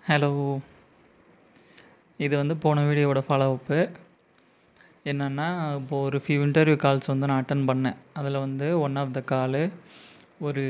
hello இது வந்து போன வீடியோவோட ஃபாலோ அப்பு என்னென்னா இப்போது ஒரு ஃபியூ இன்டர்வியூ கால்ஸ் வந்து நான் அட்டன் பண்ணேன் அதில் வந்து ஒன் ஆஃப் த காலு ஒரு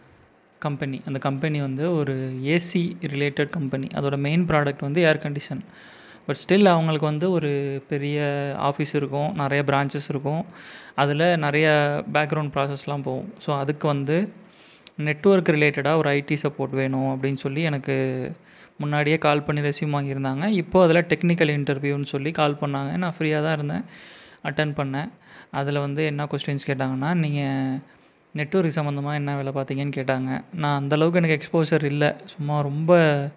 கம்பெனி அந்த கம்பெனி வந்து ஒரு ஏசி ரிலேட்டட் கம்பெனி அதோட மெயின் ப்ராடக்ட் வந்து ஏர் கண்டிஷன் பட் ஸ்டில் அவங்களுக்கு வந்து ஒரு பெரிய ஆஃபீஸ் இருக்கும் நிறைய பிரான்ச்சஸ் இருக்கும் அதில் நிறைய பேக்ரவுண்ட் ப்ராசஸ்லாம் போகும் ஸோ அதுக்கு வந்து நெட்ஒர்க் ரிலேட்டடாக ஒரு ஐடி சப்போர்ட் வேணும் அப்படின்னு சொல்லி எனக்கு முன்னாடியே கால் பண்ணி ரெஸ்யூம் வாங்கியிருந்தாங்க இப்போது அதில் டெக்னிக்கல் இன்டர்வியூன்னு சொல்லி கால் பண்ணாங்க நான் ஃப்ரீயாக தான் இருந்தேன் அட்டன் பண்ணேன் அதில் வந்து என்ன கொஸ்டின்ஸ் கேட்டாங்கன்னா நீங்கள் நெட்ஒர்க் சம்மந்தமாக என்ன வேலை பார்த்தீங்கன்னு கேட்டாங்க நான் அந்தளவுக்கு எனக்கு எக்ஸ்போசர் இல்லை சும்மா ரொம்ப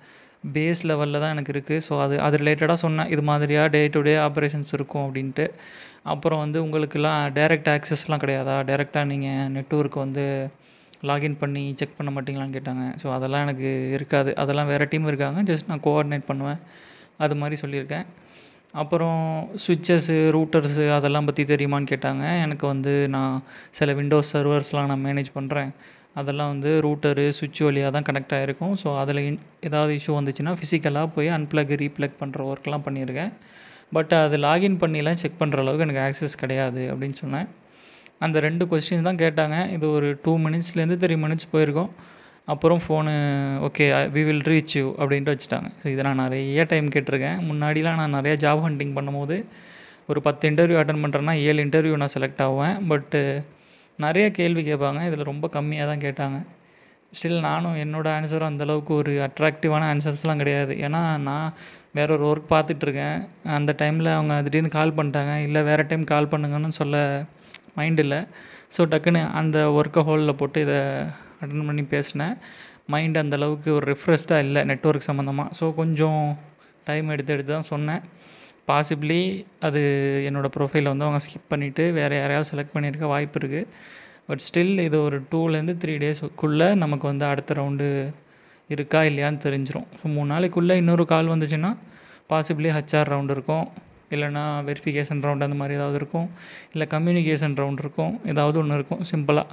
பேஸ் லெவலில் தான் எனக்கு இருக்குது ஸோ அது அது ரிலேட்டடாக சொன்னேன் இது மாதிரியாக டே டு டே ஆப்ரேஷன்ஸ் இருக்கும் அப்படின்ட்டு அப்புறம் வந்து உங்களுக்கெல்லாம் டைரக்ட் ஆக்சஸ்லாம் கிடையாதா டைரெக்டாக நீங்கள் நெட்ஒர்க் வந்து லாகின் பண்ணி செக் பண்ண மாட்டிங்களான்னு கேட்டாங்க ஸோ அதெல்லாம் எனக்கு இருக்காது அதெல்லாம் வேறு டீம் இருக்காங்க ஜஸ்ட் நான் கோஆர்டினேட் பண்ணுவேன் அது மாதிரி சொல்லியிருக்கேன் அப்புறம் சுவிட்சஸ்ஸு ரூட்டர்ஸு அதெல்லாம் பற்றி தெரியுமான்னு கேட்டாங்க எனக்கு வந்து நான் சில விண்டோஸ் சர்வர்ஸ்லாம் நான் மேனேஜ் பண்ணுறேன் அதெல்லாம் வந்து ரூட்டரு சுவிட்ச் வழியாக தான் கனெக்ட் ஆகிருக்கும் ஸோ அதில் இன் ஏதாவது இஷ்யூ வந்துச்சுன்னா ஃபிசிக்கலாக போய் அன்ப்ளக் ரீப்ளக் பண்ணுற ஒர்க்லாம் பண்ணியிருக்கேன் பட் அது லாகின் பண்ணிலாம் செக் பண்ணுற அளவுக்கு எனக்கு ஆக்சஸ் கிடையாது அப்படின்னு சொன்னேன் அந்த ரெண்டு கொஸ்டின்ஸ் தான் கேட்டாங்க இது ஒரு டூ மினிட்ஸ்லேருந்து த்ரீ மினிட்ஸ் போயிருக்கோம் அப்புறம் phone okay we will reach you அப்படின்ட்டு வச்சுட்டாங்க ஸோ இதை நான் நிறைய டைம் கேட்டிருக்கேன் முன்னாடிலாம் நான் நிறையா ஜாப் ஹண்டிங் பண்ணும்போது ஒரு பத்து இன்டர்வியூ அட்டன் பண்ணுறேன்னா ஏழு இன்டர்வியூ நான் செலக்ட் ஆவேன் பட்டு நிறைய கேள்வி கேட்பாங்க இதில் ரொம்ப கம்மியாக தான் கேட்டாங்க ஸ்டில் நானும் என்னோடய ஆன்சரும் அந்தளவுக்கு ஒரு அட்ராக்டிவான ஆன்சர்ஸ்லாம் கிடையாது ஏன்னா நான் வேற ஒரு ஒர்க் பார்த்துட்ருக்கேன் அந்த டைமில் அவங்க திடீர்னு கால் பண்ணிட்டாங்க இல்லை வேறு டைம் கால் பண்ணுங்கன்னு சொல்ல மைண்ட் இல்லை ஸோ டக்குன்னு அந்த ஒர்க்கை ஹோலில் போட்டு இதை அட்டன் பண்ணி பேசினேன் மைண்ட் அந்தளவுக்கு ஒரு ரிஃப்ரெஷ்டாக இல்லை நெட்ஒர்க் சம்மந்தமாக ஸோ கொஞ்சம் டைம் எடுத்து எடுத்து தான் சொன்னேன் பாசிபிளி அது என்னோடய ப்ரொஃபைலை வந்து அவங்க ஸ்கிப் பண்ணிவிட்டு வேறு யாரையாவது செலக்ட் பண்ணியிருக்க வாய்ப்பு இருக்குது பட் ஸ்டில் இது ஒரு டூலேருந்து த்ரீ டேஸ்க்குள்ளே நமக்கு வந்து அடுத்த ரவுண்டு இருக்கா இல்லையான்னு தெரிஞ்சிடும் ஸோ மூணு நாளைக்குள்ளே இன்னொரு கால் வந்துச்சுன்னா பாசிபிளி ஹச்ஆர் ரவுண்டு இருக்கும் இல்லைனா வெரிஃபிகேஷன் ரவுண்ட் அந்த மாதிரி ஏதாவது இருக்கும் இல்லை கம்யூனிகேஷன் ரவுண்ட் இருக்கும் ஏதாவது ஒன்று இருக்கும் சிம்பிளாக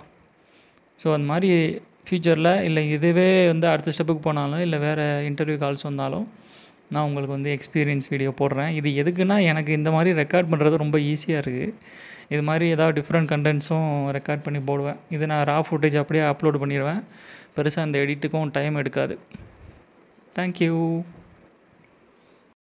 ஸோ அந்த மாதிரி ஃப்யூச்சரில் இல்லை இதுவே வந்து அடுத்த ஸ்டெப்புக்கு போனாலும் இல்லை வேறு இன்டர்வியூ கால்ஸ் வந்தாலும் நான் உங்களுக்கு வந்து எக்ஸ்பீரியன்ஸ் வீடியோ போடுறேன் இது எதுக்குன்னா எனக்கு இந்த மாதிரி ரெக்கார்ட் பண்ணுறது ரொம்ப ஈஸியாக இருக்குது இது மாதிரி ஏதாவது டிஃப்ரெண்ட் கண்டென்ட்ஸும் ரெக்கார்ட் பண்ணி போடுவேன் இது நான் ரா ஃபுட்டேஜ் அப்படியே அப்லோட் பண்ணிடுவேன் பெருசாக அந்த எடிட்டுக்கும் டைம் எடுக்காது தேங்க்யூ